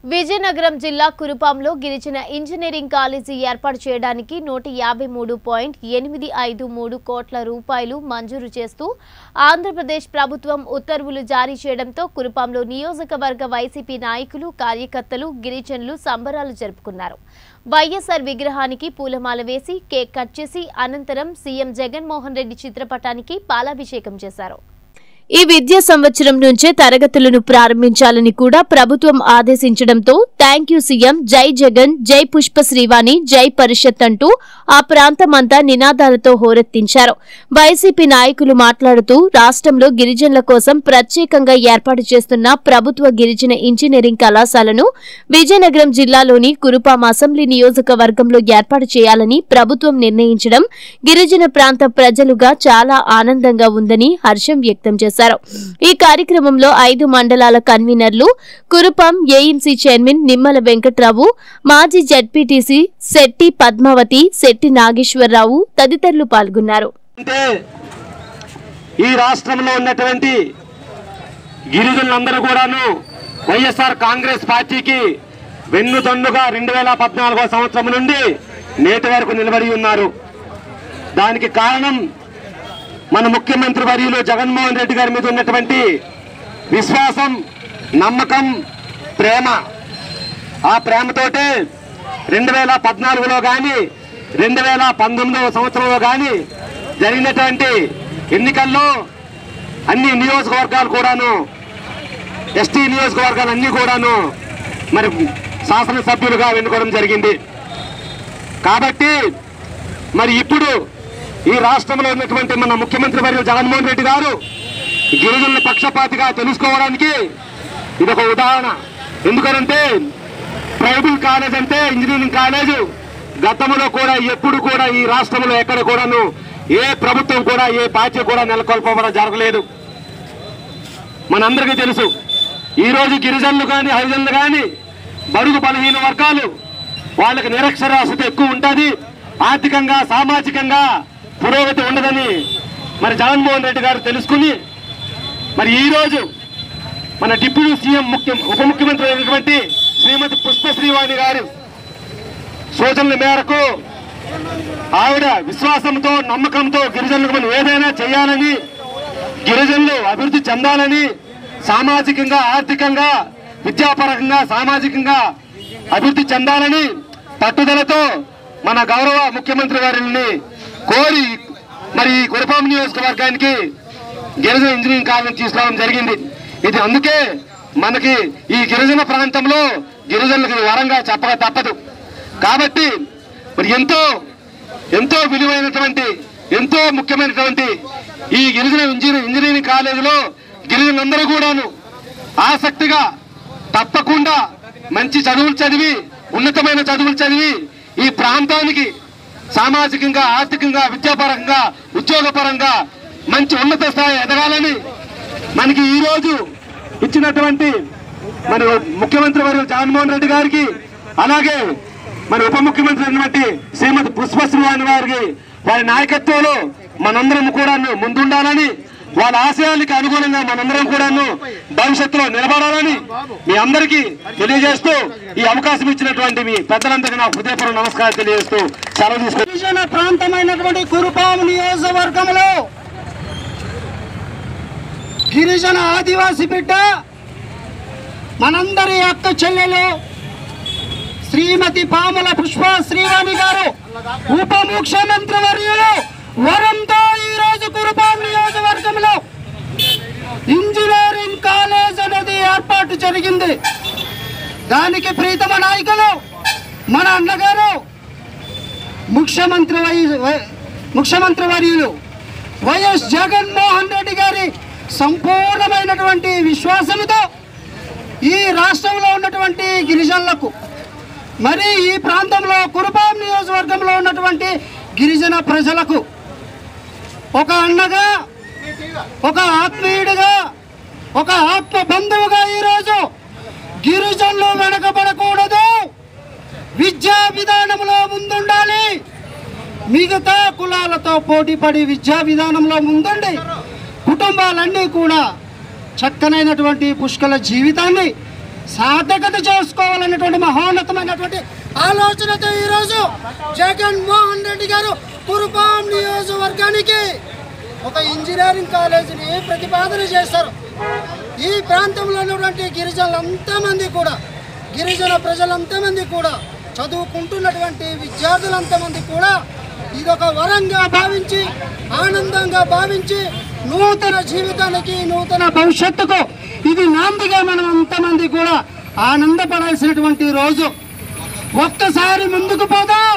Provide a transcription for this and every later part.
విజయనగరం జిల్లా కురుపాంలో గిరిజన engineering college ఏర్పాటు చేయడానికి నూట యాభై మూడు పాయింట్ ఎనిమిది ఐదు మూడు కోట్ల రూపాయలు మంజూరు చేస్తూ ఆంధ్రప్రదేశ్ ప్రభుత్వం ఉత్తర్వులు జారీ చేయడంతో కురుపాంలో నియోజకవర్గ వైసీపీ నాయకులు కార్యకర్తలు గిరిజనులు సంబరాలు జరుపుకున్నారు వైఎస్ఆర్ విగ్రహానికి పూలమాల వేసి కేక్ కట్ చేసి అనంతరం సీఎం జగన్మోహన్ రెడ్డి చిత్రపటానికి పాలాభిషేకం చేశారు ఈ విద్యా సంవత్సరం నుంచే తరగతులను ప్రారంభించాలని కూడా ప్రభుత్వం ఆదేశించడంతో థ్యాంక్ యూ సీఎం జై జగన్ జై పుష్ప శ్రీవాణి జై పరిషత్ అంటూ ఆ ప్రాంతమంతా నినాదాలతో హోరెత్తించారు వైసీపీ నాయకులు మాట్లాడుతూ రాష్ట్రంలో గిరిజనుల కోసం ప్రత్యేకంగా ఏర్పాటు చేస్తున్న ప్రభుత్వ గిరిజన ఇంజనీరింగ్ కళాశాలను విజయనగరం జిల్లాలోని కురుపాం అసెంబ్లీ నియోజకవర్గంలో ఏర్పాటు చేయాలని ప్రభుత్వం నిర్ణయించడం గిరిజన ప్రాంత ప్రజలుగా చాలా ఆనందంగా ఉందని హర్షం వ్యక్తం చేశారు ఈ కార్యక్రమంలో ఐదు మండలాల కన్వీనర్లు కురుపాం ఏఎంసీ చైర్మన్ నిమ్మల వెంకట్రావు మాజీ జడ్పీటీసీ శెట్టి పద్మావతి శెట్టి నాగేశ్వరరావు తదితరులు పాల్గొన్నారు అంటే ఈ రాష్ట్రంలో ఉన్నటువంటి గిరిజనులందరూ కూడాను వైఎస్ఆర్ కాంగ్రెస్ పార్టీకి వెన్నుదన్నుగా రెండు వేల పద్నాలుగో సంవత్సరం నుండి నేటి వరకు నిలబడి ఉన్నారు దానికి కారణం మన ముఖ్యమంత్రి వర్యులు జగన్మోహన్ రెడ్డి గారి మీద ఉన్నటువంటి విశ్వాసం నమ్మకం ప్రేమ ఆ ప్రేమతోటే రెండు వేల పద్నాలుగులో కానీ రెండు వేల పంతొమ్మిదవ సంవత్సరంలో కానీ జరిగినటువంటి ఎన్నికల్లో అన్ని నియోజకవర్గాలు కూడాను ఎస్టీ నియోజకవర్గాలు అన్ని కూడాను మరి శాసనసభ్యులుగా ఎన్నుకోవడం జరిగింది కాబట్టి మరి ఇప్పుడు ఈ రాష్ట్రంలో ఉన్నటువంటి మన ముఖ్యమంత్రి వర్యులు జగన్మోహన్ రెడ్డి గారు గిరిజనుల పక్షపాతిగా తెలుసుకోవడానికి ఇది ఒక ఉదాహరణ ఎందుకనంటే ట్రైబల్ కాలేజ్ అంటే ఇంజనీరింగ్ కాలేజ్ గతంలో కూడా ఎప్పుడు కూడా ఈ రాష్ట్రంలో ఎక్కడ కూడాను ఏ ప్రభుత్వం కూడా ఏ పార్టీ కూడా నెలకొల్పడం జరగలేదు మనందరికీ తెలుసు ఈ రోజు గిరిజనులు కానీ హరిజనులు కానీ బడుగు బలహీన వర్గాలు వాళ్ళకి నిరక్షరాస్యత ఎక్కువ ఉంటుంది ఆర్థికంగా సామాజికంగా పురోగతి ఉండదని మరి జగన్మోహన్ రెడ్డి గారు తెలుసుకుని మరి ఈ రోజు మన డిప్యూటీ సీఎం ముఖ్య ఉప ముఖ్యమంత్రి అయినటువంటి శ్రీమతి పుష్ప శ్రీవాణి గారు సూచనల మేరకు ఆవిడ విశ్వాసంతో నమ్మకంతో గిరిజనులకు మనం ఏదైనా చేయాలని గిరిజనులు అభివృద్ధి చెందాలని సామాజికంగా ఆర్థికంగా విద్యాపరంగా సామాజికంగా అభివృద్ధి చెందాలని పట్టుదలతో మన గౌరవ ముఖ్యమంత్రి వారిని కోరి మరి ఈ కురపాం నియోజకవర్గానికి గిరిజన ఇంజనీరింగ్ కాలేజ్ తీసుకురావడం జరిగింది ఇది అందుకే మనకి ఈ గిరిజన ప్రాంతంలో గిరిజనులకు ఇది వరంగా చెప్పక తప్పదు కాబట్టి మరి ఎంతో ఎంతో విలువైనటువంటి ఎంతో ముఖ్యమైనటువంటి ఈ గిరిజన ఇంజనీరింగ్ ఇంజనీరింగ్ కాలేజీలో గిరిజనులందరూ కూడాను ఆసక్తిగా తప్పకుండా మంచి చదువులు చదివి ఉన్నతమైన చదువులు చదివి ఈ ప్రాంతానికి సామాజికంగా ఆర్థికంగా విద్యాపరంగా ఉద్యోగపరంగా మంచి ఉన్నత స్థాయి ఎదగాలని మనకి ఈ రోజు ఇచ్చినటువంటి మన ముఖ్యమంత్రి వర్యులు జగన్మోహన్ రెడ్డి గారికి అలాగే మన ఉప ముఖ్యమంత్రి అయినటువంటి శ్రీమతి పుష్పశ్రీవాణి వారికి వారి నాయకత్వంలో మనందరం కూడా ముందుండాలని వాళ్ళ ఆశయాలకు అనుగుణంగా మనందరం కూడాను భవిష్యత్తులో నిలబడాలని మీ అందరికీ తెలియజేస్తూ ఈ అవకాశం ఇచ్చినటువంటి మీ పెద్దలందరికీ నా హృదయపూర్వక నమస్కారం తెలియజేస్తూ సెలవు తీసుకుంటున్నాను. గిరిజన ప్రాంతమైనటువంటి కురుపాం నియోజకవర్గంలో గిరిజన ఆదివాసి బిడ్డ మనందరి అక్క చెల్లెలు శ్రీమతి పాముల పుష్ప శ్రీవాణి గారు ఉప ముఖ్యమంత్రి వర్యులు వరంతో ఈ రోజు కురుపాం నియోజకవర్గంలో ఇంజనీరింగ్ కాలేజ్ అనేది ఏర్పాటు జరిగింది దానికి ప్రీతమ నాయకులు మన అన్నగారు ముఖ్యమంత్రి వై- వై- ముఖ్యమంత్రి వర్యులు వైఎస్ జగన్మోహన్ రెడ్డి గారి సంపూర్ణమైనటువంటి విశ్వాసంతో ఈ రాష్ట్రంలో ఉన్నటువంటి గిరిజనులకు మరి ఈ ప్రాంతంలో కురుపాం నియోజకవర్గంలో ఉన్నటువంటి గిరిజన ప్రజలకు ఒక అన్నగా ఒక ఆత్మీయుడిగా ఒక ఆత్మ బంధువుగా ఈరోజు గిరిజనులు వెనకబడకూడదు విద్యా విధానంలో ముందుండాలి మిగతా కులాలతో పోటీపడి విద్యా విధానంలో ముందుండి కుటుంబాలన్నీ కూడా చక్కనైనటువంటి పుష్కల జీవితాన్ని సార్థకత చేసుకోవాలన్నటువంటి మహోన్నతమైనటువంటి ఆలోచనతో ఈరోజు జగన్ మోహన్ రెడ్డి గారు కురుపాం నియోజకవర్గానికి ఒక ఇంజనీరింగ్ కాలేజీని ప్రతిపాదన చేశారు ఈ ప్రాంతంలో ఉన్నటువంటి గిరిజనులంతా మంది కూడా గిరిజన ప్రజలంతా మంది కూడా చదువుకుంటున్నటువంటి విద్యార్థులంతా మంది కూడా ఇదొక వరంగా భావించి ఆనందంగా భావించి నూతన జీవితానికి నూతన భవిష్యత్తుకు ఇది నాందిగా మనం అంతమంది కూడా ఆనందపడాల్సినటువంటి రోజు ఒక్కసారి ముందుకు పోదాం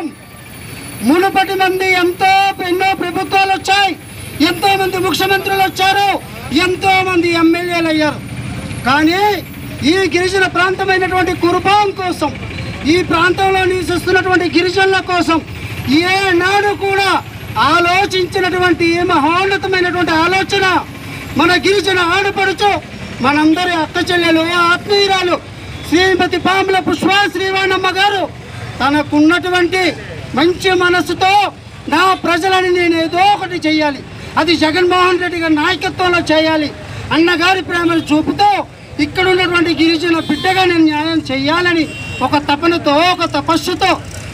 మునుపటి మంది ఎంతో ఎన్నో ప్రభుత్వాలు వచ్చాయి ఎంతో మంది ముఖ్యమంత్రులు వచ్చారు ఎంతో మంది ఎమ్మెల్యేలు అయ్యారు కానీ ఈ గిరిజన ప్రాంతమైనటువంటి కురుపాం కోసం ఈ ప్రాంతంలో నివసిస్తున్నటువంటి గిరిజనుల కోసం ఏనాడు కూడా ఆలోచించినటువంటి మహోన్నతమైనటువంటి ఆలోచన మన గిరిజన ఆడపడుచు మనందరి అక్క చెల్లెలు ఆత్మీయురాలు శ్రీమతి పాముల పుష్ప శ్రీవాణమ్మ గారు తనకున్నటువంటి మంచి మనసుతో నా ప్రజలని నేను ఏదో ఒకటి చేయాలి అది జగన్మోహన్ రెడ్డి గారి నాయకత్వంలో చేయాలి అన్నగారి ప్రేమను చూపుతూ ఇక్కడ ఉన్నటువంటి గిరిజన బిడ్డగా నేను న్యాయం చేయాలని ఒక తపనతో ఒక తపస్సుతో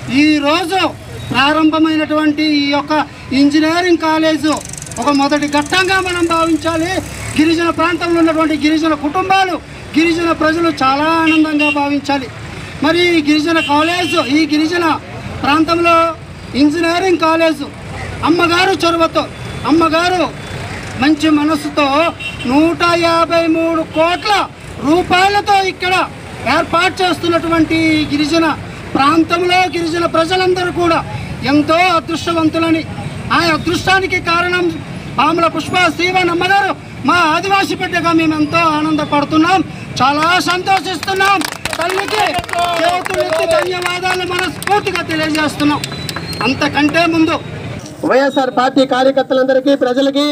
ఈరోజు ప్రారంభమైనటువంటి ఈ యొక్క ఇంజనీరింగ్ కాలేజు ఒక మొదటి ఘట్టంగా మనం భావించాలి గిరిజన ప్రాంతంలో ఉన్నటువంటి గిరిజన కుటుంబాలు గిరిజన ప్రజలు చాలా ఆనందంగా భావించాలి మరి ఈ గిరిజన కాలేజ్ ఈ గిరిజన ప్రాంతంలో ఇంజనీరింగ్ కాలేజ్ అమ్మగారు చొరవతో అమ్మగారు మంచి మనసుతో నూట యాభై మూడు కోట్ల రూపాయలతో ఇక్కడ ఏర్పాటు చేస్తున్నటువంటి ఈ గిరిజన ప్రాంతంలో గిరిజన ప్రజలందరూ కూడా ఎంతో అదృష్టవంతులని ఆ అదృష్టానికి కారణం పాముల పుష్ప శ్రీవన్ అమ్మగారు మా ఆదివాసీ బిడ్డగా మేము ఎంతో ఆనందపడుతున్నాం చాలా సంతోషిస్తున్నాం తల్లికి చేతులెత్తి ధన్యవాదాలు మనస్ఫూర్తిగా తెలియజేస్తున్నాం అంతకంటే ముందు వైఎస్ఆర్ పార్టీ కార్యకర్తలందరికీ ప్రజలకి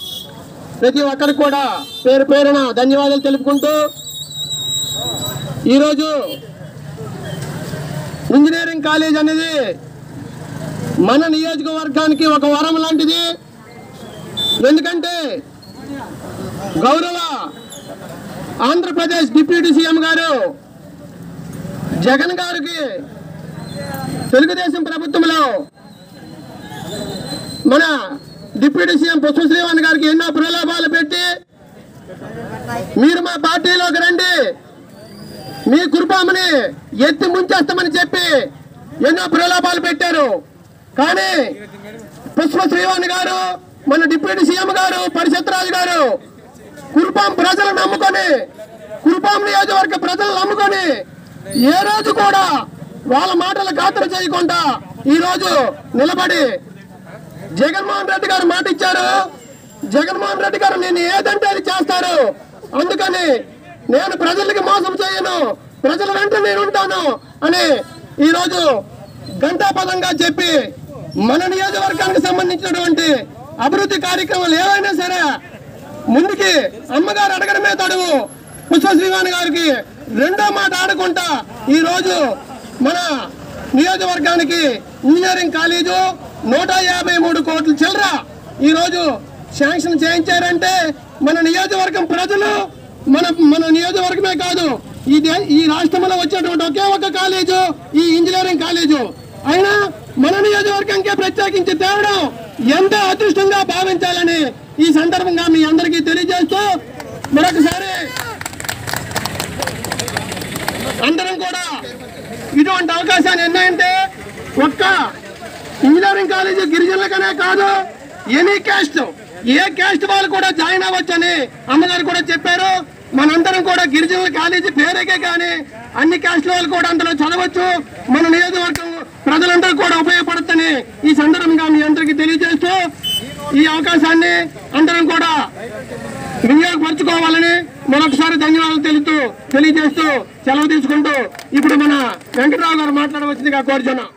ప్రతి ఒక్కరికి కూడా పేరు పేరున ధన్యవాదాలు తెలుపుకుంటూ ఈరోజు ఇంజనీరింగ్ కాలేజ్ అనేది మన నియోజకవర్గానికి ఒక వరం లాంటిది ఎందుకంటే గౌరవ ఆంధ్రప్రదేశ్ డిప్యూటీ సీఎం గారు జగన్ గారికి తెలుగుదేశం ప్రభుత్వంలో మన డిప్యూటీ సీఎం పుష్ప శ్రీవాణి గారికి ఎన్నో ప్రలోభాలు పెట్టి మీరు మా పార్టీలోకి రండి మీ కురుపామని ఎత్తి ముంచేస్తామని చెప్పి ఎన్నో ప్రలోభాలు పెట్టారు కానీ పుష్ప శ్రీవాణి గారు మన డిప్యూటీ సీఎం గారు పరిషత్ రాజు గారు కురుపాం ప్రజలు నమ్ముకొని కురుపాం నియోజకవర్గ ప్రజలు నమ్ముకొని ఏ రోజు కూడా వాళ్ళ మాటలు ఖాతరు చేయకుండా ఈ రోజు నిలబడి జగన్మోహన్ రెడ్డి గారు మాట ఇచ్చారు జగన్మోహన్ రెడ్డి గారు నేను ఏదంటే అది చేస్తారు అందుకని నేను ప్రజలకి మోసం చేయను ప్రజల వెంట నేను ఉంటాను అని ఈరోజు గంటాపదంగా చెప్పి మన నియోజకవర్గానికి సంబంధించినటువంటి అభివృద్ధి కార్యక్రమాలు ఏవైనా సరే ముందుకి అమ్మగారు అడగడమే తడువు పుష్ప శ్రీవాణి గారికి రెండో మాట ఆడకుండా ఈ రోజు మన నియోజకవర్గానికి ఇంజనీరింగ్ కాలేజు నూట యాభై మూడు కోట్ల చిల్లర ఈ రోజు శాంక్షన్ చేయించారంటే మన నియోజకవర్గం ప్రజలు మన మన నియోజకవర్గమే కాదు ఈ దే ఈ రాష్ట్రంలో వచ్చేటువంటి ఒకే ఒక కాలేజు ఈ ఇంజనీరింగ్ కాలేజు అయినా మన నియోజకవర్గంకే ప్రత్యేకించి తేవడం ఎంతో అదృష్టంగా భావించాలని ఈ సందర్భంగా మీ అందరికీ తెలియజేస్తూ మరొకసారి అందరం కూడా ఇటువంటి అవకాశాన్ని ఎన్నాయంటే ఒక్క ఇంజనీరింగ్ కాలేజీ గిరిజనులకనే కాదు ఎనీ క్యాస్ట్ ఏ క్యాస్ట్ వాళ్ళు కూడా జాయిన్ అవ్వచ్చని అమ్మగారు కూడా చెప్పారు మనందరం కూడా గిరిజనుల కాలేజీ పేరుకే కానీ అన్ని క్యాస్ట్ వాళ్ళు కూడా అందులో చదవచ్చు మన నియోజకవర్గం ప్రజలందరూ కూడా ఉపయోగపడుతుందని ఈ సందర్భంగా మీ అందరికీ తెలియజేస్తూ ఈ అవకాశాన్ని అందరం కూడా వినియోగపరచుకోవాలని మరొకసారి ధన్యవాదాలు తెలుపుతూ తెలియజేస్తూ సెలవు తీసుకుంటూ ఇప్పుడు మన వెంకటరావు గారు మాట్లాడవచ్చిందిగా కోరుచున్నాం